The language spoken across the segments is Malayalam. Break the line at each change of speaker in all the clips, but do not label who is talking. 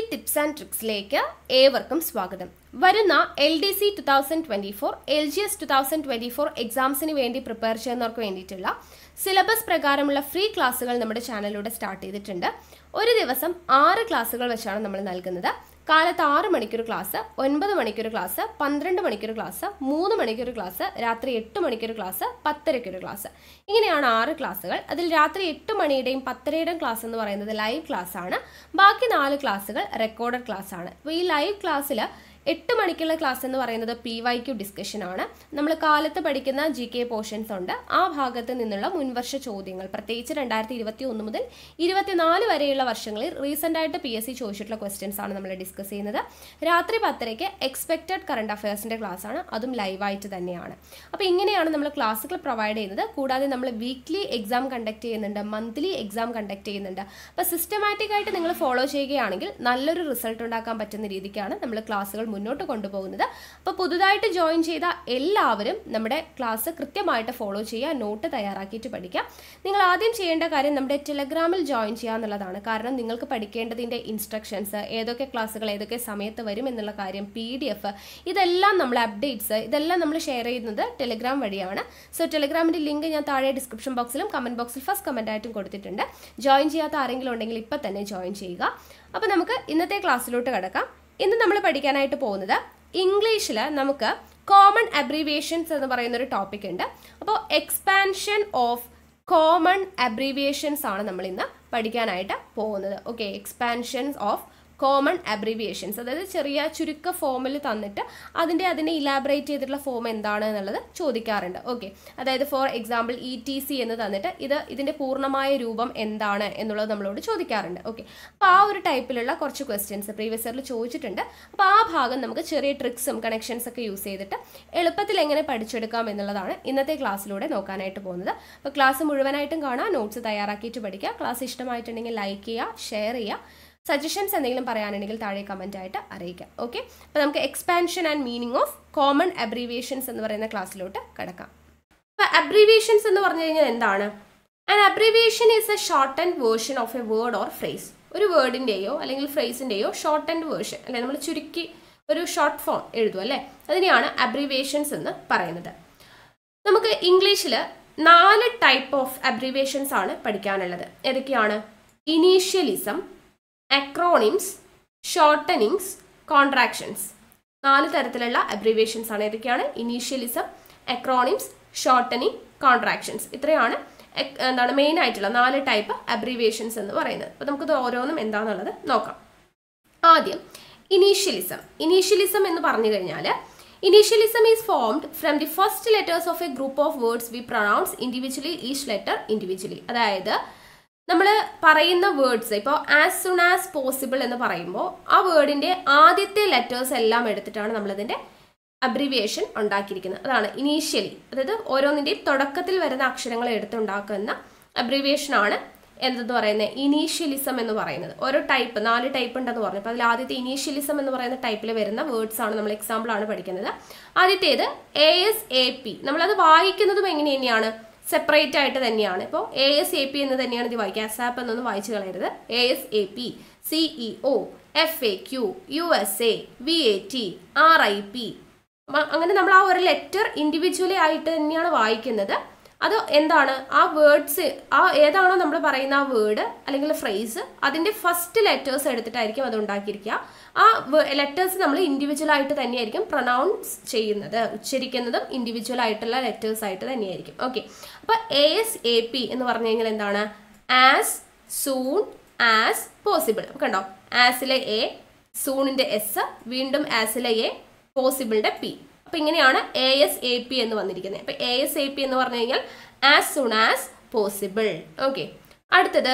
ടിപ്സ് ആൻഡ് ട്രിക്സിലേക്ക് ഏവർക്കും സ്വാഗതം വരുന്ന L D C two thousand twenty four L G S two thousand twenty four എക്സാംസിന് വേണ്ടി പ്രിപ്പയർ ചെയ്യുന്നവർക്ക് വേണ്ടിയിട്ടുള്ള സിലബസ് പ്രകാരമുള്ള ഫ്രീ ക്ലാസ്സുകൾ നമ്മുടെ ചാനലിലൂടെ സ്റ്റാർട്ട് ചെയ്തിട്ടുണ്ട് ഒരു ദിവസം ആറ് ക്ലാസ്സുകൾ വെച്ചാണ് നമ്മൾ നൽകുന്നത് കാലത്ത് ആറ് മണിക്കൂർ ക്ലാസ് ഒൻപത് മണിക്കൂർ ക്ലാസ് പന്ത്രണ്ട് മണിക്കൂർ ക്ലാസ് മൂന്ന് മണിക്കൂർ ക്ലാസ് രാത്രി എട്ട് മണിക്കൂർ ക്ലാസ് പത്തരയ്ക്കൊരു ക്ലാസ് ഇങ്ങനെയാണ് ആറ് ക്ലാസ്സുകൾ അതിൽ രാത്രി എട്ട് മണിയുടെയും പത്തരയുടെയും ക്ലാസ് എന്ന് പറയുന്നത് ലൈവ് ക്ലാസ് ആണ് ബാക്കി നാല് ക്ലാസ്സുകൾ റെക്കോർഡഡ് ക്ലാസ് ആണ് അപ്പോൾ ഈ ലൈവ് ക്ലാസ്സിൽ എട്ട് മണിക്കുള്ള ക്ലാസ് എന്ന് പറയുന്നത് പി വൈ ക്യു ഡിസ്കഷൻ ആണ് നമ്മൾ കാലത്ത് പഠിക്കുന്ന ജി കെ പോർഷൻസ് ഉണ്ട് ആ ഭാഗത്ത് നിന്നുള്ള മുൻവർഷ ചോദ്യങ്ങൾ പ്രത്യേകിച്ച് രണ്ടായിരത്തി ഇരുപത്തി ഒന്ന് മുതൽ ഇരുപത്തിനാല് വരെയുള്ള വർഷങ്ങളിൽ റീസെൻ്റ് ആയിട്ട് പി എസ് സി ചോദിച്ചിട്ടുള്ള ക്വസ്റ്റ്യൻസ് ആണ് നമ്മൾ ഡിസ്കസ് ചെയ്യുന്നത് രാത്രി പത്തരയ്ക്ക് എക്സ്പെക്റ്റഡ് കറണ്ട് അഫയേഴ്സിൻ്റെ ക്ലാസ് ആണ് അതും ലൈവായിട്ട് തന്നെയാണ് അപ്പോൾ ഇങ്ങനെയാണ് നമ്മൾ ക്ലാസ്സുകൾ പ്രൊവൈഡ് ചെയ്യുന്നത് കൂടാതെ നമ്മൾ വീക്ക്ലി എക്സാം കണ്ടക്ട് ചെയ്യുന്നുണ്ട് മന്ത്ലി എക്സാം കണ്ടക്ട് ചെയ്യുന്നുണ്ട് അപ്പോൾ സിസ്റ്റമാറ്റിക് ആയിട്ട് നിങ്ങൾ ഫോളോ ചെയ്യുകയാണെങ്കിൽ നല്ലൊരു റിസൾട്ട് ഉണ്ടാക്കാൻ പറ്റുന്ന രീതിക്കാണ് നമ്മൾ ക്ലാസ്സുകൾ മുന്നോട്ട് കൊണ്ടുപോകുന്നത് അപ്പോൾ പുതുതായിട്ട് ജോയിൻ ചെയ്ത എല്ലാവരും നമ്മുടെ ക്ലാസ് കൃത്യമായിട്ട് ഫോളോ ചെയ്യുക നോട്ട് തയ്യാറാക്കിയിട്ട് പഠിക്കുക നിങ്ങൾ ആദ്യം ചെയ്യേണ്ട കാര്യം നമ്മുടെ ടെലഗ്രാമിൽ ജോയിൻ ചെയ്യുക എന്നുള്ളതാണ് കാരണം നിങ്ങൾക്ക് പഠിക്കേണ്ടതിൻ്റെ ഇൻസ്ട്രക്ഷൻസ് ഏതൊക്കെ ക്ലാസ്സുകൾ ഏതൊക്കെ സമയത്ത് വരും എന്നുള്ള കാര്യം പി ഡി എഫ് ഇതെല്ലാം നമ്മൾ അപ്ഡേറ്റ്സ് ഇതെല്ലാം നമ്മൾ ഷെയർ ചെയ്യുന്നത് ടെലഗ്രാം വഴിയാണ് സോ ടെലഗ്രാമിൻ്റെ ലിങ്ക് ഞാൻ താഴെ ഡിസ്ക്രിപ്ഷൻ ബോക്സിലും കമൻറ്റ് ബോക്സിൽ ഫസ്റ്റ് കമൻ്റ് ആയിട്ടും കൊടുത്തിട്ടുണ്ട് ജോയിൻ ചെയ്യാത്ത ആരെങ്കിലും ഉണ്ടെങ്കിൽ ഇപ്പം തന്നെ ജോയിൻ ചെയ്യുക അപ്പോൾ നമുക്ക് ഇന്നത്തെ ക്ലാസ്സിലോട്ട് കിടക്കാം ഇന്ന് നമ്മൾ പഠിക്കാനായിട്ട് പോകുന്നത് ഇംഗ്ലീഷിൽ നമുക്ക് കോമൺ അബ്രീവിയേഷൻസ് എന്ന് പറയുന്ന ഒരു ടോപ്പിക് ഉണ്ട് അപ്പോൾ എക്സ്പാൻഷൻ ഓഫ് കോമൺ അബ്രീവിയേഷൻസ് ആണ് നമ്മൾ ഇന്ന് പഠിക്കാനായിട്ട് പോകുന്നത് okay expansions of common abbreviations അതായത് ചെറിയ ചുരുക്ക ഫോമിൽ തന്നിട്ട് അതിൻ്റെ അതിനെ ഇലാബറേറ്റ് ചെയ്തിട്ടുള്ള ഫോം എന്താണ് എന്നുള്ളത് ചോദിക്കാറുണ്ട് ഓക്കെ അതായത് for example E T C എന്ന് തന്നിട്ട് ഇത് ഇതിൻ്റെ പൂർണ്ണമായ രൂപം എന്താണ് എന്നുള്ളത് നമ്മളോട് ചോദിക്കാറുണ്ട് ഓക്കെ അപ്പോൾ ആ ഒരു ടൈപ്പിലുള്ള കുറച്ച് ക്വസ്റ്റ്യൻസ് പ്രീവിയസ് ഇയറിൽ ചോദിച്ചിട്ടുണ്ട് അപ്പോൾ ആ ഭാഗം നമുക്ക് ചെറിയ ട്രിക്സും കണക്ഷൻസ് ഒക്കെ യൂസ് ചെയ്തിട്ട് എളുപ്പത്തിൽ എങ്ങനെ പഠിച്ചെടുക്കാം എന്നുള്ളതാണ് ഇന്നത്തെ ക്ലാസ്സിലൂടെ നോക്കാനായിട്ട് പോകുന്നത് അപ്പോൾ ക്ലാസ് മുഴുവനായിട്ടും കാണാം നോട്ട്സ് തയ്യാറാക്കിയിട്ട് പഠിക്കുക ക്ലാസ് ഇഷ്ടമായിട്ടുണ്ടെങ്കിൽ ലൈക്ക് ചെയ്യുക ഷെയർ ചെയ്യുക സജഷൻസ് എന്തെങ്കിലും പറയാനുണ്ടെങ്കിൽ താഴെ കമൻ്റ് ആയിട്ട് അറിയിക്കാം ഓക്കെ അപ്പോൾ നമുക്ക് expansion and meaning of common abbreviations എന്ന് പറയുന്ന ക്ലാസ്സിലോട്ട് കിടക്കാം അപ്പോൾ അബ്രീവിയേഷൻസ് എന്ന് പറഞ്ഞു കഴിഞ്ഞാൽ എന്താണ് and abbreviation is a short and version of a word or phrase ഒരു വേർഡിൻ്റെയോ അല്ലെങ്കിൽ ഫ്രേസിൻ്റെയോ ഷോർട്ട് ആൻഡ് വേർഷൻ അല്ലെ നമ്മൾ ചുരുക്കി ഒരു ഷോർട്ട് ഫോം എഴുതും അല്ലേ അതിനെയാണ് അബ്രീവിയേഷൻസ് എന്ന് പറയുന്നത് നമുക്ക് ഇംഗ്ലീഷിൽ നാല് ടൈപ്പ് ഓഫ് അബ്രീവിയേഷൻസ് ആണ് പഠിക്കാനുള്ളത് ഏതൊക്കെയാണ് ഇനീഷ്യലിസം അക്രോണിംസ് ഷോർട്ടനിങ്സ് കോൺട്രാക്ഷൻസ് നാല് തരത്തിലുള്ള അബ്രീവിയേഷൻസ് ആണ് ഏതൊക്കെയാണ് ഇനീഷ്യലിസം അക്രോണിംസ് ഷോർട്ടനിങ് കോൺട്രാക്ഷൻസ് ഇത്രയാണ് എന്താണ് മെയിൻ ആയിട്ടുള്ള നാല് ടൈപ്പ് അബ്രീവിയേഷൻസ് എന്ന് പറയുന്നത് അപ്പോൾ നമുക്കിത് ഓരോന്നും എന്താണെന്നുള്ളത് നോക്കാം ആദ്യം ഇനീഷ്യലിസം ഇനീഷ്യലിസം എന്ന് പറഞ്ഞു കഴിഞ്ഞാൽ initialism is formed from the first letters of a group of words we pronounce individually each letter individually അതായത് നമ്മൾ പറയുന്ന വേർഡ്സ് ഇപ്പോൾ ആസ് സുൺ ആസ് പോസിബിൾ എന്ന് പറയുമ്പോൾ ആ വേർഡിൻ്റെ ആദ്യത്തെ ലെറ്റേഴ്സ് എല്ലാം എടുത്തിട്ടാണ് നമ്മളതിൻ്റെ അബ്രിവിയേഷൻ ഉണ്ടാക്കിയിരിക്കുന്നത് അതാണ് ഇനീഷ്യലി അതായത് ഓരോന്നിൻ്റെയും തുടക്കത്തിൽ വരുന്ന അക്ഷരങ്ങൾ എടുത്തുണ്ടാക്കുന്ന അബ്രിവിയേഷനാണ് എന്തെന്ന് പറയുന്നത് ഇനീഷ്യലിസം എന്ന് പറയുന്നത് ഓരോ ടൈപ്പ് നാല് ടൈപ്പ് ഉണ്ടെന്ന് പറഞ്ഞു അപ്പോൾ അതിൽ ആദ്യത്തെ ഇനീഷ്യലിസം എന്ന് പറയുന്ന ടൈപ്പിൽ വരുന്ന വേർഡ്സ് ആണ് നമ്മൾ എക്സാമ്പിൾ ആണ് പഠിക്കുന്നത് ആദ്യത്തേത് എ എസ് എ പി നമ്മളത് വായിക്കുന്നതും എങ്ങനെ തന്നെയാണ് സെപ്പറേറ്റ് ആയിട്ട് തന്നെയാണ് ഇപ്പോൾ എ എസ് എ പി എന്ന് തന്നെയാണ് ഇത് വായിക്കുക അസാപ്പ് എന്നൊന്നും വായിച്ചു കളയരുത് A S A P CEO F A Q U S A V A T R I P അങ്ങനെ നമ്മൾ ആ ഒരു ലെറ്റർ ഇൻഡിവിജ്വലി ആയിട്ട് തന്നെയാണ് വായിക്കുന്നത് അത് എന്താണ് ആ വേർഡ്സ് ആ ഏതാണോ നമ്മൾ പറയുന്ന ആ വേർഡ് അല്ലെങ്കിൽ ഫ്രേസ് അതിൻ്റെ ഫസ്റ്റ് ലെറ്റേഴ്സ് എടുത്തിട്ടായിരിക്കും അത് ഉണ്ടാക്കിയിരിക്കുക ആ ലെറ്റേഴ്സ് നമ്മൾ ഇൻഡിവിജ്വൽ ആയിട്ട് തന്നെയായിരിക്കും പ്രൊനൗൺസ് ചെയ്യുന്നത് ഉച്ചരിക്കുന്നതും ഇൻഡിവിജ്വൽ ആയിട്ടുള്ള ലെറ്റേഴ്സ് ആയിട്ട് തന്നെയായിരിക്കും ഓക്കെ അപ്പോൾ എ എസ് എ പി എന്ന് പറഞ്ഞു കഴിഞ്ഞാൽ എന്താണ് ആസ് സൂൺ ആസ് പോസിബിൾ കണ്ടോ ആസിലെ എ സൂണിൻ്റെ എസ് വീണ്ടും ആസിലെ എ പോസിബിളിൻ്റെ പി അപ്പൊ ഇങ്ങനെയാണ് എ എസ് എ പി എന്ന് വന്നിരിക്കുന്നത് അപ്പൊ എ എസ് എ പി എന്ന് പറഞ്ഞു കഴിഞ്ഞാൽ as soon as possible okay അടുത്തത്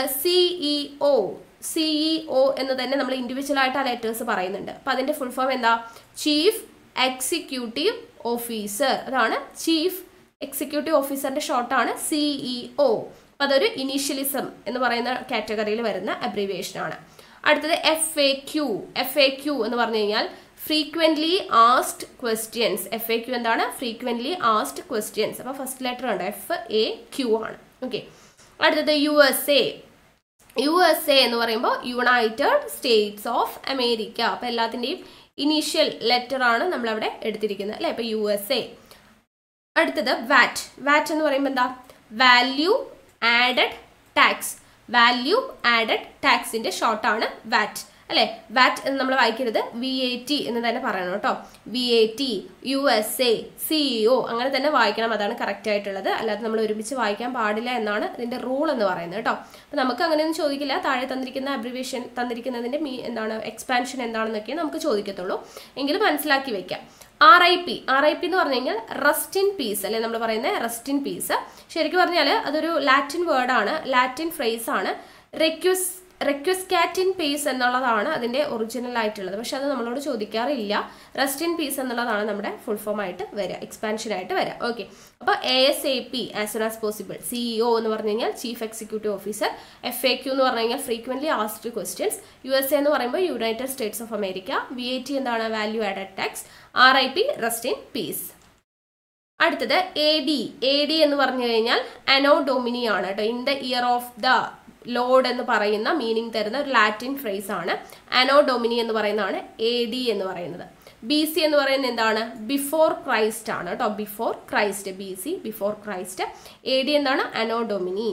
സിഇഒ സിഇഒ എന്ന് തന്നെ നമ്മൾ ഇൻഡിവിജ്വൽ ആയിട്ട് ആ ലെറ്റേഴ്സ് പറയുന്നുണ്ട് അപ്പൊ അതിന്റെ ഫുൾ ഫോം എന്താ ചീഫ് എക്സിക്യൂട്ടീവ് ഓഫീസർ അതാണ് ചീഫ് എക്സിക്യൂട്ടീവ് ഓഫീസറിന്റെ ഷോർട്ടാണ് സിഇഒ അപ്പൊ അതൊരു ഇനീഷ്യലിസം എന്ന് പറയുന്ന കാറ്റഗറിയിൽ വരുന്ന അബ്രീവിയേഷൻ ആണ് അടുത്തത് F A Q F A Q എന്ന് പറഞ്ഞു കഴിഞ്ഞാൽ frequently asked questions F A Q എന്താണ് ഫ്രീക്വൻ്റ്ലി ആസ്ഡ് ക്വസ്റ്റ്യൻസ് അപ്പോൾ ഫസ്റ്റ് ലെറ്റർ ഉണ്ട് എഫ് എ ക്യു ആണ് ഓക്കെ അടുത്തത് U S A U S A എന്ന് പറയുമ്പോൾ യുണൈറ്റഡ് സ്റ്റേറ്റ്സ് ഓഫ് അമേരിക്ക അപ്പം എല്ലാത്തിൻ്റെയും ഇനീഷ്യൽ ലെറ്റർ ആണ് നമ്മളവിടെ എടുത്തിരിക്കുന്നത് അല്ലേ ഇപ്പം യു എസ് എ അടുത്തത് വാറ്റ് വാറ്റ് എന്ന് പറയുമ്പോൾ എന്താ value added tax value added ടാക്സിന്റെ ഷോർട്ടാണ് വാറ്റ് അല്ലെ വാറ്റ് എന്ന് നമ്മൾ വായിക്കരുത് വി എ ടി എന്ന് തന്നെ പറയണം കേട്ടോ V A T U S A CEO അങ്ങനെ തന്നെ വായിക്കണം അതാണ് കറക്റ്റ് ആയിട്ടുള്ളത് അല്ലാതെ നമ്മൾ ഒരുമിച്ച് വായിക്കാൻ പാടില്ല എന്നാണ് ഇതിന്റെ റൂൾ എന്ന് പറയുന്നത് കേട്ടോ അപ്പൊ നമുക്ക് അങ്ങനെയൊന്നും ചോദിക്കില്ല താഴെ തന്നിരിക്കുന്ന അബ്രിവേഷൻ തന്നിരിക്കുന്നതിന്റെ മീ എന്താണ് എക്സ്പാൻഷൻ എന്താണെന്നൊക്കെ നമുക്ക് ചോദിക്കത്തുള്ളൂ എങ്കിലും മനസ്സിലാക്കി വെക്കാം R I P R I P എന്ന് പറഞ്ഞു കഴിഞ്ഞാൽ റെസ്റ്റ് ഇൻ പീസ് അല്ലെ നമ്മൾ പറയുന്നത് റെസ്റ്റ് ഇൻ പീസ് ശരിക്കും പറഞ്ഞാൽ അതൊരു ലാറ്റിൻ വേർഡാണ് ലാറ്റിൻ ഫ്രേസ് ആണ് റെക്യൂസ് റെക്വസ്കാറ്റിൻ പീസ് എന്നുള്ളതാണ് അതിന്റെ ഒറിജിനൽ ആയിട്ടുള്ളത് പക്ഷെ അത് നമ്മളോട് ചോദിക്കാറില്ല റെസ്റ്റ് ഇൻ പീസ് എന്നുള്ളതാണ് നമ്മുടെ ഫുൾ ഫോം ആയിട്ട് വരിക എക്സ്പാൻഷൻ ആയിട്ട് വരിക ഓക്കെ അപ്പോൾ A S A P as soon as possible CEO എന്ന് പറഞ്ഞു കഴിഞ്ഞാൽ chief executive officer F A Q എന്ന് പറഞ്ഞു കഴിഞ്ഞാൽ frequently asked questions U S A എന്ന് പറയുമ്പോൾ United States of America V A T എന്താണ് value added tax R I P rest in peace അടുത്തത് എ ഡി എ ഡി എന്ന് പറഞ്ഞു കഴിഞ്ഞാൽ അനോ ഡൊമിനി ആണ് കേട്ടോ in the year of the lord എന്ന് പറയുന്ന മീനിങ് തരുന്ന ഒരു ലാറ്റിൻ ഫ്രേസ് ആണ് അനോ ഡൊമിനി എന്ന് പറയുന്നതാണ് എ ഡി എന്ന് പറയുന്നത് ബി സി എന്ന് പറയുന്നത് എന്താണ് ബിഫോർ ക്രൈസ്റ്റ് ആണ് കേട്ടോ before Christ B C before Christ A D എന്താണ് അനോ ഡൊമിനി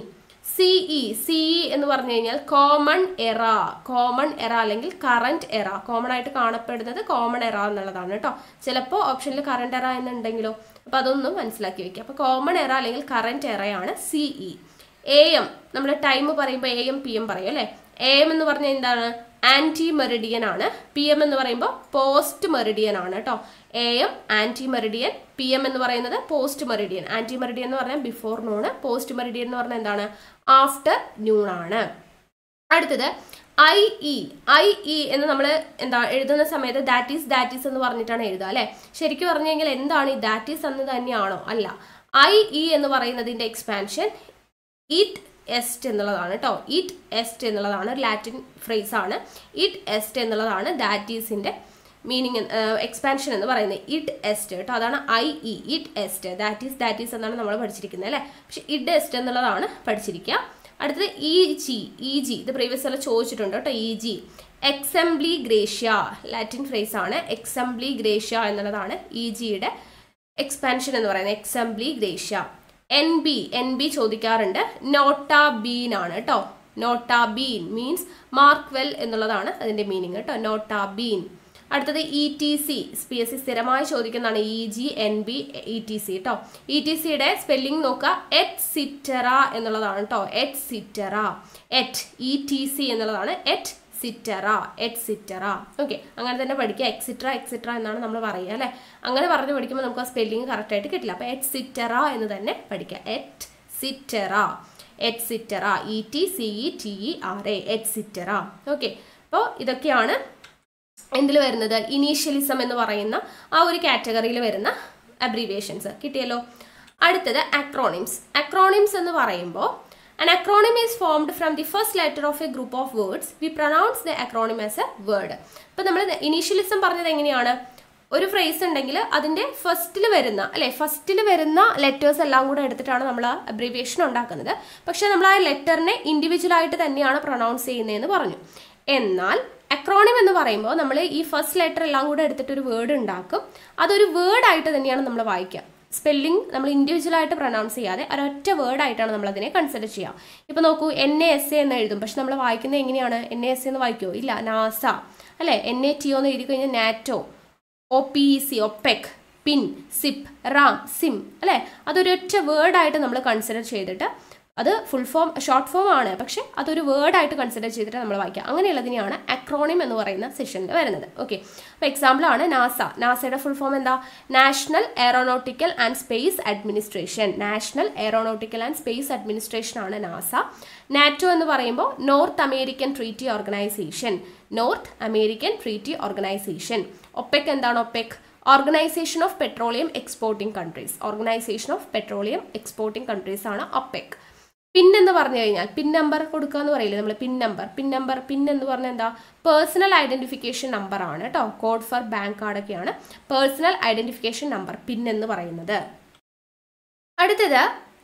സിഇ സിഇ എന്ന് പറഞ്ഞു കഴിഞ്ഞാൽ കോമൺ എറ കോമൺ എറ അല്ലെങ്കിൽ കറന്റ് എറ കോമൺ ആയിട്ട് കാണപ്പെടുന്നത് കോമൺ എറ എന്നുള്ളതാണ് കേട്ടോ ചിലപ്പോൾ ഓപ്ഷനിൽ കറന്റ് എറ എന്നുണ്ടെങ്കിലോ അപ്പൊ അതൊന്നും മനസ്സിലാക്കി വെക്കുക അപ്പൊ കോമൺ എറ അല്ലെങ്കിൽ കറന്റ് എറയാണ് സിഇ എ എം നമ്മൾ ടൈം പറയുമ്പോൾ എ എം പി എം പറയും അല്ലെ എ എം എന്ന് പറഞ്ഞാൽ എന്താണ് ആന്റി മെറിഡിയൻ ആണ് പി എം എന്ന് പറയുമ്പോൾ പോസ്റ്റ് മെറിഡിയൻ ആണ് കേട്ടോ A M ante meridiem P M എന്ന് പറയുന്നത് പോസ്റ്റ് മെറിഡിയൻ ആന്റി മെറിഡിയൻ എന്ന് പറഞ്ഞാൽ ബിഫോർ നൂണ് പോസ്റ്റ് മെറിഡിയൻ എന്ന് പറഞ്ഞാൽ എന്താണ് ആഫ്റ്റർ ന്യൂൺ ആണ് അടുത്തത് ഐ ഇ ഐ ഇ എന്ന് നമ്മൾ എന്താ എഴുതുന്ന സമയത്ത് ദാറ്റ് ഈസ് ദാറ്റ് ഈസ് എന്ന് പറഞ്ഞിട്ടാണ് എഴുതുക അല്ലെ ശരിക്കും പറഞ്ഞു കഴിഞ്ഞാൽ എന്താണ് ഈ ദാറ്റ് ഈസ് എന്ന് തന്നെയാണോ അല്ല ഐ ഇ എന്ന് പറയുന്നതിന്റെ എക്സ്പാൻഷൻ ഇറ്റ് എസ്റ്റ് എന്നുള്ളതാണ് കേട്ടോ ഇറ്റ് എസ്റ്റ് എന്നുള്ളതാണ് ലാറ്റിൻ ഫ്രേസ് ആണ് ഇറ്റ് എസ്റ്റ് എന്നുള്ളതാണ് ദാറ്റ് ഈസിന്റെ മീനിങ് എക്സ്പാൻഷൻ എന്ന് പറയുന്നത് ഇറ്റ് എസ്റ്റ് കേട്ടോ അതാണ് I E id est that is that is എന്നാണ് നമ്മൾ പഠിച്ചിരിക്കുന്നത് അല്ലേ പക്ഷെ ഇഡ് എസ്റ്റ് എന്നുള്ളതാണ് പഠിച്ചിരിക്കുക അടുത്തത് ഇ ജി ഇ ജി ഇത് പ്രീവിയസ് എല്ലാം ചോദിച്ചിട്ടുണ്ട് കേട്ടോ E G exempli gratia Latin phrase ആണ് എക്സംബ്ലി ഗ്രേഷ്യ എന്നുള്ളതാണ് ഇ ജിയുടെ എക്സ്പാൻഷൻ എന്ന് പറയുന്നത് exempli gratia N B N B ചോദിക്കാറുണ്ട് നോട്ട ബീൻ ആണ് കേട്ടോ nota bene means mark well എന്നുള്ളതാണ് അതിന്റെ മീനിങ് കേട്ടോ നോട്ട ബീൻ അടുത്തത് E T C P S C സ്ഥിരമായി ചോദിക്കുന്നതാണ് E G N B E T C കേട്ടോ ഇ ടി സിയുടെ സ്പെല്ലിംഗ് നോക്കുക എറ്റ് സിറ്ററ എന്നുള്ളതാണ് കേട്ടോ et cetera et E T C എന്നുള്ളതാണ് et cetera et cetera okay അങ്ങനെ തന്നെ പഠിക്കുക എക്സിട്ര എക്സിട്ര എന്നാണ് നമ്മൾ പറയുക അല്ലേ അങ്ങനെ പറഞ്ഞു പഠിക്കുമ്പോൾ നമുക്ക് ആ സ്പെല്ലിംഗ് കറക്റ്റ് ആയിട്ട് കിട്ടില്ല അപ്പോൾ എറ്റ് സിറ്ററ എന്ന് തന്നെ പഠിക്കുക et cetera et cetera E T C E T E R A et cetera okay അപ്പോൾ ഇതൊക്കെയാണ് എന്തിൽ വരുന്നത് ഇനീഷ്യലിസം എന്ന് പറയുന്ന ആ ഒരു കാറ്റഗറിയിൽ വരുന്ന അബ്രീവിയേഷൻസ് കിട്ടിയല്ലോ അടുത്തത് അക്രോണിംസ് അക്രോണിംസ് എന്ന് പറയുമ്പോൾ An acronym is formed from the first letter of a group of words. We pronounce the acronym as a word. ഇപ്പൊ നമ്മൾ ഇനീഷ്യലിസം പറഞ്ഞത് എങ്ങനെയാണ് ഒരു ഫ്രേസ് ഉണ്ടെങ്കിൽ അതിന്റെ ഫസ്റ്റിൽ വരുന്ന അല്ലെ ഫസ്റ്റിൽ വരുന്ന ലെറ്റേഴ്സ് എല്ലാം കൂടെ എടുത്തിട്ടാണ് നമ്മൾ ആ അബ്രീവിയേഷൻ ഉണ്ടാക്കുന്നത് പക്ഷെ നമ്മൾ ആ ലെറ്ററിനെ ഇൻഡിവിജ്വൽ ആയിട്ട് തന്നെയാണ് പ്രൊണൗൺസ് ചെയ്യുന്നതെന്ന് പറഞ്ഞു എന്നാൽ അക്രോണിം എന്ന് പറയുമ്പോൾ നമ്മൾ ഈ ഫസ്റ്റ് ലെറ്റർ എല്ലാം കൂടെ എടുത്തിട്ട് ഒരു വേർഡ് ഉണ്ടാക്കും അതൊരു വേർഡ് ആയിട്ട് തന്നെയാണ് നമ്മൾ വായിക്കുക സ്പെല്ലിംഗ് നമ്മൾ ഇൻഡിവിജ്വൽ ആയിട്ട് പ്രൊനൗൺസ് ചെയ്യാതെ ഒരൊറ്റ വേർഡ് ആയിട്ടാണ് നമ്മൾ അതിനെ കൺസിഡർ ചെയ്യുക ഇപ്പൊ നോക്കൂ എൻ എ എസ് എ എന്ന് എഴുതും പക്ഷെ നമ്മൾ വായിക്കുന്നത് എങ്ങനെയാണ് എൻ എ എസ് എന്ന് വായിക്കുമോ ഇല്ല നാസ അല്ലെ എൻ എ ടി ഒ എന്ന് എഴുതി കഴിഞ്ഞാൽ NATO O P C OPEC PIN zip RAM SIM അല്ലെ അതൊരൊറ്റ വേർഡായിട്ട് നമ്മൾ കൺസിഡർ ചെയ്തിട്ട് അത് ഫുൾ ഫോം ഷോർട്ട് ഫോം ആണ് പക്ഷെ അതൊരു വേർഡായിട്ട് കൺസിഡർ ചെയ്തിട്ട് നമ്മൾ വായിക്കുക അങ്ങനെയുള്ളതിനെയാണ് അക്രോണിം എന്ന് പറയുന്ന സെഷനിൽ വരുന്നത് ഓക്കെ അപ്പോൾ എക്സാമ്പിൾ ആണ് നാസ നാസയുടെ ഫുൾ ഫോം എന്താ National Aeronautical and Space Administration National Aeronautical and Space Administration ആണ് നാസ നാറ്റോ എന്ന് പറയുമ്പോൾ North American Treaty Organisation North American Treaty Organisation OPEC എന്താണ് OPEC Organisation of Petroleum Exporting Countries Organisation of Petroleum Exporting Countries ആണ് ഒപ്പെക് പിൻ എന്ന് പറഞ്ഞു കഴിഞ്ഞാൽ പിൻ നമ്പർ കൊടുക്കുക എന്ന് പറയില്ലേ നമ്മൾ pin number pin number PIN എന്ന് പറഞ്ഞാൽ എന്താ പേഴ്സണൽ ഐഡന്റിഫിക്കേഷൻ നമ്പർ ആണ് കേട്ടോ കോഡ് ഫോർ ബാങ്ക് കാർഡൊക്കെയാണ് പേഴ്സണൽ ഐഡന്റിഫിക്കേഷൻ നമ്പർ പിൻ എന്ന് പറയുന്നത് അടുത്തത്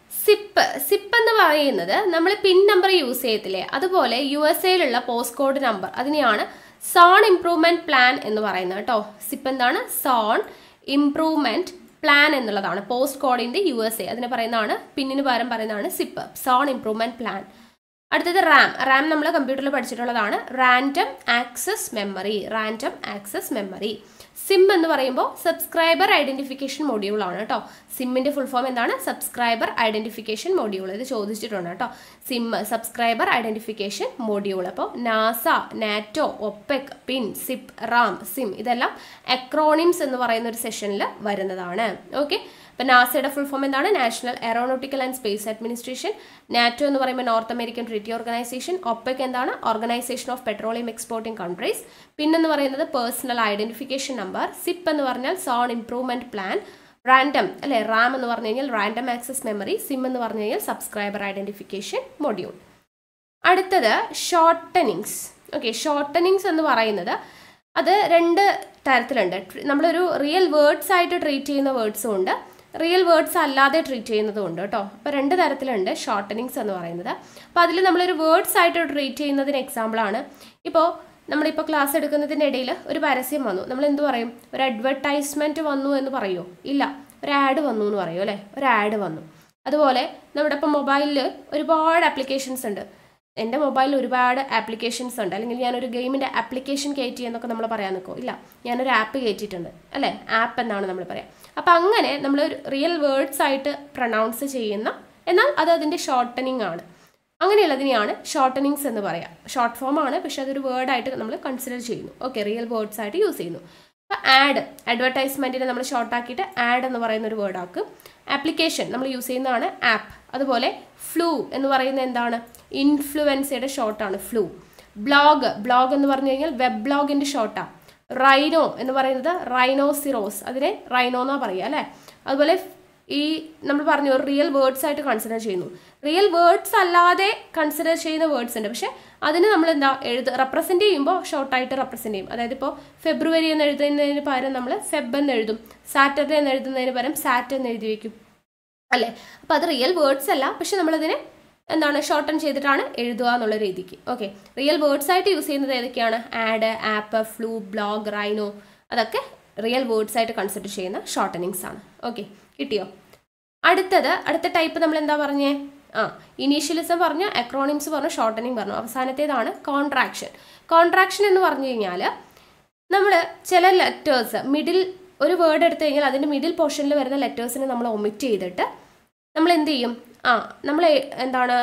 സിപ്പ് സിപ്പ് എന്ന് പറയുന്നത് നമ്മൾ പിൻ നമ്പർ യൂസ് ചെയ്യത്തില്ലേ അതുപോലെ യു എസ് എയിലുള്ള പോസ്റ്റ് കോഡ് നമ്പർ അതിനെയാണ് സോൺ ഇംപ്രൂവ്മെന്റ് പ്ലാൻ എന്ന് പറയുന്നത് കേട്ടോ സിപ്പ് എന്താണ് സോൺ ഇംപ്രൂവ്മെന്റ് പ്ലാൻ എന്നുള്ളതാണ് പോസ്റ്റ് കോഡിന്റെ യു എസ് എ അതിന് പറയുന്നതാണ് പിന്നിന് പകരം പറയുന്നതാണ് സിപ്പ് സോൺ ഇംപ്രൂവ്മെന്റ് പ്ലാൻ അടുത്തത് റാം റാം നമ്മൾ കമ്പ്യൂട്ടറിൽ പഠിച്ചിട്ടുള്ളതാണ് random access memory random access memory SIM എന്ന് പറയുമ്പോൾ സബ്സ്ക്രൈബർ ഐഡന്റിഫിക്കേഷൻ മൊഡ്യൂൾ ആണ് കേട്ടോ സിമ്മിന്റെ ഫുൾ ഫോം എന്താണ് സബ്സ്ക്രൈബർ ഐഡന്റിഫിക്കേഷൻ മൊഡ്യൂൾ ഇത് ചോദിച്ചിട്ടുണ്ട് കേട്ടോ സിം സബ്സ്ക്രൈബർ ഐഡന്റിഫിക്കേഷൻ മൊഡ്യൂൾ അപ്പോൾ NASA NATO OPEC PIN zip RAM SIM ഇതെല്ലാം അക്രോണിംസ് എന്ന് പറയുന്ന ഒരു സെഷനിൽ വരുന്നതാണ് ഓക്കെ ഇപ്പം നാസയുടെ ഫുൾ ഫോം എന്താണ് National Aeronautical and Space Administration NATO എന്ന് പറയുമ്പോൾ North American Treaty Organisation OPEC എന്താണ് Organisation of Petroleum Exporting Countries പിന്നെന്ന് പറയുന്നത് പേഴ്സണൽ ഐഡന്റിഫിക്കേഷൻ നമ്പർ സിപ്പ് എന്ന് പറഞ്ഞാൽ സോൺ ഇംപ്രൂവ്മെന്റ് പ്ലാൻ റാൻഡം അല്ലെ റാം എന്ന് പറഞ്ഞു കഴിഞ്ഞാൽ റാൻഡം ആക്സസ് മെമ്മറി സിം എന്ന് പറഞ്ഞു കഴിഞ്ഞാൽ സബ്സ്ക്രൈബർ ഐഡന്റിഫിക്കേഷൻ മൊഡ്യൂൾ അടുത്തത് ഷോർട്ടനിങ്സ് ഓക്കെ ഷോർട്ടനിങ്സ് എന്ന് പറയുന്നത് അത് രണ്ട് തരത്തിലുണ്ട് നമ്മളൊരു റിയൽ വേർഡ്സ് ആയിട്ട് ട്രീറ്റ് ചെയ്യുന്ന വേർഡ്സും ഉണ്ട് റിയൽ വേർഡ്സ് അല്ലാതെ ട്രീറ്റ് ചെയ്യുന്നതും ഉണ്ട് കേട്ടോ അപ്പോൾ രണ്ട് തരത്തിലുണ്ട് ഷോർട്ടനിങ്സ് എന്ന് പറയുന്നത് അപ്പോൾ അതിൽ നമ്മളൊരു വേർഡ്സ് ആയിട്ട് ട്രീറ്റ് ചെയ്യുന്നതിന് എക്സാമ്പിളാണ് ഇപ്പോൾ നമ്മളിപ്പോൾ ക്ലാസ് എടുക്കുന്നതിൻ്റെ ഇടയിൽ ഒരു പരസ്യം വന്നു നമ്മൾ എന്ത് പറയും ഒരു അഡ്വർടൈസ്മെൻറ്റ് വന്നു എന്ന് പറയുമോ ഇല്ല ഒരു ആഡ് വന്നു എന്ന് പറയും അല്ലേ ഒരു ആഡ് വന്നു അതുപോലെ നമ്മുടെ ഇപ്പോൾ മൊബൈലിൽ ഒരുപാട് ആപ്ലിക്കേഷൻസ് ഉണ്ട് എൻ്റെ മൊബൈലിൽ ഒരുപാട് ആപ്ലിക്കേഷൻസ് ഉണ്ട് അല്ലെങ്കിൽ ഞാനൊരു ഗെയിമിൻ്റെ ആപ്ലിക്കേഷൻ കയറ്റി എന്നൊക്കെ നമ്മൾ പറയാൻ നിൽക്കുമോ ഇല്ല ഞാനൊരു ആപ്പ് കയറ്റിയിട്ടുണ്ട് അല്ലേ ആപ്പ് എന്നാണ് നമ്മൾ പറയാം അപ്പം അങ്ങനെ നമ്മൾ റിയൽ വേർഡ്സ് ആയിട്ട് പ്രൊണൗൺസ് ചെയ്യുന്ന എന്നാൽ അത് അതിൻ്റെ ഷോർട്ടനിങ് ആണ് അങ്ങനെയുള്ളതിനെയാണ് ഷോർട്ടനിങ്സ് എന്ന് പറയാം ഷോർട്ട് ഫോം ആണ് പക്ഷെ അതൊരു വേർഡായിട്ട് നമ്മൾ കൺസിഡർ ചെയ്യുന്നു ഓക്കെ റിയൽ വേർഡ്സ് ആയിട്ട് യൂസ് ചെയ്യുന്നു അപ്പോൾ ആഡ് അഡ്വർടൈസ്മെൻറ്റിനെ നമ്മൾ ഷോർട്ടാക്കിയിട്ട് ആഡ് എന്ന് പറയുന്ന ഒരു വേർഡാക്കും ആപ്ലിക്കേഷൻ നമ്മൾ യൂസ് ചെയ്യുന്നതാണ് ആപ്പ് അതുപോലെ ഫ്ലൂ എന്ന് പറയുന്നത് എന്താണ് ഇൻഫ്ലുവൻസയുടെ ഷോർട്ടാണ് ഫ്ലൂ ബ്ലോഗ് ബ്ലോഗ് എന്ന് പറഞ്ഞു കഴിഞ്ഞാൽ വെബ് ബ്ലോഗിൻ്റെ ഷോർട്ടാണ് റൈനോ എന്ന് പറയുന്നത് റൈനോസിറോസ് അതിനെ റൈനോ എന്നാ പറയുക അല്ലേ അതുപോലെ ഈ നമ്മൾ പറഞ്ഞു ഒരു റിയൽ വേർഡ്സ് ആയിട്ട് കൺസിഡർ ചെയ്യുന്നു റിയൽ വേർഡ്സ് അല്ലാതെ കൺസിഡർ ചെയ്യുന്ന വേർഡ്സ് ഉണ്ട് പക്ഷെ അതിന് നമ്മൾ എന്താ എഴുത റെപ്രസെൻറ്റ് ചെയ്യുമ്പോൾ ഷോർട്ടായിട്ട് റെപ്രസെൻറ്റ് ചെയ്യും അതായത് ഇപ്പോൾ ഫെബ്രുവരി എന്ന് എഴുതുന്നതിന് പകരം നമ്മൾ ഫെബ് എന്ന് എഴുതും സാറ്റർഡേ എന്ന് എഴുതുന്നതിന് പകരം സാറ്റ് എന്ന് എഴുതി വെക്കും അല്ലേ അപ്പോൾ അത് റിയൽ വേർഡ്സ് അല്ല പക്ഷെ നമ്മളതിനെ എന്താണ് ഷോർട്ടൺ ചെയ്തിട്ടാണ് എഴുതുക എന്നുള്ള രീതിക്ക് ഓക്കെ റിയൽ വേർഡ്സ് ആയിട്ട് യൂസ് ചെയ്യുന്നത് ഏതൊക്കെയാണ് ad app flu blog rhino അതൊക്കെ റിയൽ വേർഡ്സ് ആയിട്ട് കൺസിഡർ ചെയ്യുന്ന ഷോർട്ടനിങ്സ് ആണ് ഓക്കെ കിട്ടിയോ അടുത്തത് അടുത്ത ടൈപ്പ് നമ്മൾ എന്താ പറഞ്ഞേ ആ ഇനീഷ്യലിസം പറഞ്ഞു അക്രോണിംസ് പറഞ്ഞു ഷോർട്ടനിങ് പറഞ്ഞു അവസാനത്തേതാണ് കോൺട്രാക്ഷൻ കോൺട്രാക്ഷൻ എന്ന് പറഞ്ഞു കഴിഞ്ഞാൽ നമ്മൾ ചില ലെറ്റേഴ്സ് മിഡിൽ ഒരു വേർഡ് എടുത്തു കഴിഞ്ഞാൽ അതിൻ്റെ മിഡിൽ പോർഷനിൽ വരുന്ന ലെറ്റേഴ്സിനെ നമ്മൾ ഒമിറ്റ് ചെയ്തിട്ട് നമ്മൾ എന്ത് ചെയ്യും ആ നമ്മൾ എന്താണ്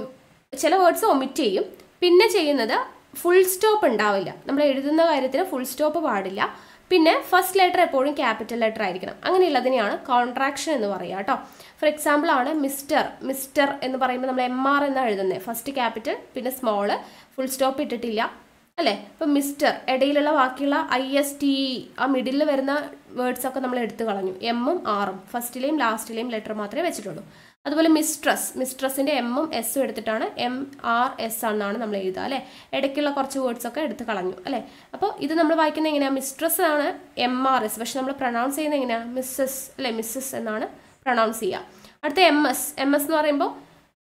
ചില വേർഡ്സ് ഒമിറ്റ് ചെയ്യും പിന്നെ ചെയ്യുന്നത് ഫുൾ സ്റ്റോപ്പ് ഉണ്ടാവില്ല നമ്മൾ എഴുതുന്ന കാര്യത്തിൽ ഫുൾ സ്റ്റോപ്പ് പാടില്ല പിന്നെ ഫസ്റ്റ് ലെറ്റർ എപ്പോഴും ക്യാപിറ്റൽ ലെറ്റർ ആയിരിക്കണം അങ്ങനെയുള്ളതിനെയാണ് കോൺട്രാക്ഷൻ എന്ന് പറയുക കേട്ടോ ഫോർ എക്സാമ്പിൾ ആണ് മിസ്റ്റർ മിസ്റ്റർ എന്ന് പറയുമ്പോൾ നമ്മൾ എം ആർ എന്നാണ് എഴുതുന്നത് ഫസ്റ്റ് ക്യാപിറ്റൽ പിന്നെ സ്മോള് ഫുൾ സ്റ്റോപ്പ് ഇട്ടിട്ടില്ല അല്ലേ ഇപ്പം മിസ്റ്റർ ഇടയിലുള്ള ബാക്കിയുള്ള ഐ എസ് ടി ആ മിഡിലിൽ വരുന്ന വേർഡ്സ് ഒക്കെ നമ്മൾ എടുത്തു കളഞ്ഞു എമ്മും ആറും ഫസ്റ്റിലെയും ലാസ്റ്റിലെയും ലെറ്റർ മാത്രമേ വെച്ചിട്ടുള്ളൂ അതുപോലെ മിസ്ട്രസ് മിസ്ട്രസിൻ്റെ എമ്മും എസ്സും എടുത്തിട്ടാണ് എം ആർ എസ് ആണെന്നാണ് നമ്മൾ എഴുതുക അല്ലേ ഇടയ്ക്കുള്ള കുറച്ച് വേർഡ്സ് ഒക്കെ എടുത്ത് കളഞ്ഞു അല്ലേ അപ്പോൾ ഇത് നമ്മൾ വായിക്കുന്നത് എങ്ങനെയാണ് മിസ്ട്രസ് ആണ് എം ആർ എസ് പക്ഷെ നമ്മൾ പ്രൊണൗൺസ് ചെയ്യുന്നത് എങ്ങനെയാണ് മിസ്സസ് അല്ലേ മിസ്സസ് എന്നാണ് പ്രൊണൗൺസ് ചെയ്യുക അടുത്ത എം എസ് എം എസ് എന്ന് പറയുമ്പോൾ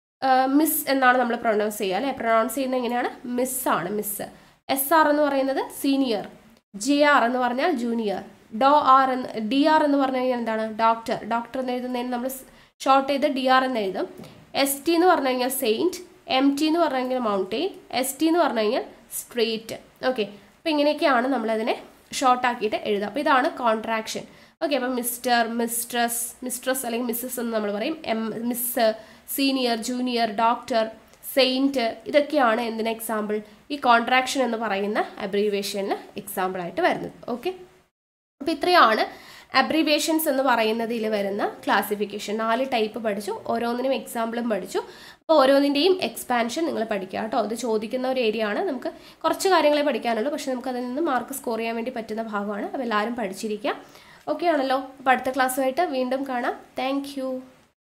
മിസ് എന്നാണ് നമ്മൾ പ്രൊണൗൺസ് ചെയ്യുക അല്ലേ പ്രൊണൗൺസ് ചെയ്യുന്നത് എങ്ങനെയാണ് മിസ്സാണ് മിസ് എസ് ആർ എന്ന് പറയുന്നത് സീനിയർ ജി ആർ എന്ന് പറഞ്ഞാൽ ജൂനിയർ ഡോ ആർ എന്ന് ഡി ആർ എന്ന് പറഞ്ഞു കഴിഞ്ഞാൽ എന്താണ് ഡോക്ടർ ഡോക്ടർ എന്ന് എഴുതുന്നതിന് നമ്മൾ ഷോർട്ട് ചെയ്ത് ഡി ആർ എന്ന് എഴുതും എസ് ടി എന്ന് പറഞ്ഞു കഴിഞ്ഞാൽ സെയിൻറ്റ് എം ടി എന്ന് പറഞ്ഞു കഴിഞ്ഞാൽ മൗണ്ടെയിൻ എസ് ടി എന്ന് പറഞ്ഞു കഴിഞ്ഞാൽ സ്ട്രീറ്റ് ഓക്കെ അപ്പോൾ ഇങ്ങനെയൊക്കെയാണ് നമ്മളതിനെ ഷോർട്ടാക്കിയിട്ട് എഴുതുക അപ്പോൾ ഇതാണ് കോൺട്രാക്ഷൻ ഓക്കെ അപ്പം മിസ്റ്റർ മിസ്ട്രസ് മിസ്ട്രസ് അല്ലെങ്കിൽ മിസ്സസ് എന്ന് നമ്മൾ പറയും M miss senior junior doctor saint ഇതൊക്കെയാണ് എന്തിന് എക്സാമ്പിൾ ഈ കോൺട്രാക്ഷൻ എന്ന് പറയുന്ന അബ്രീവേഷനിൽ എക്സാമ്പിളായിട്ട് വരുന്നത് ഓക്കെ അപ്പോൾ ഇത്രയാണ് അബ്രീവേഷൻസ് എന്ന് പറയുന്നതിൽ വരുന്ന ക്ലാസിഫിക്കേഷൻ നാല് ടൈപ്പ് പഠിച്ചു ഓരോന്നിനും എക്സാമ്പിളും പഠിച്ചു അപ്പോൾ ഓരോന്നിൻ്റെയും എക്സ്പാൻഷൻ നിങ്ങൾ പഠിക്കുക കേട്ടോ ഇത് ചോദിക്കുന്ന ഒരു ഏരിയ ആണ് നമുക്ക് കുറച്ച് കാര്യങ്ങളെ പഠിക്കാനുള്ളൂ പക്ഷേ നമുക്ക് അതിൽ നിന്ന് മാർക്ക് സ്കോർ ചെയ്യാൻ വേണ്ടി പറ്റുന്ന ഭാഗമാണ് അപ്പോൾ എല്ലാവരും പഠിച്ചിരിക്കുക ഓക്കെ ആണല്ലോ അപ്പോൾ അടുത്ത ക്ലാസ്സുമായിട്ട് വീണ്ടും കാണാം താങ്ക്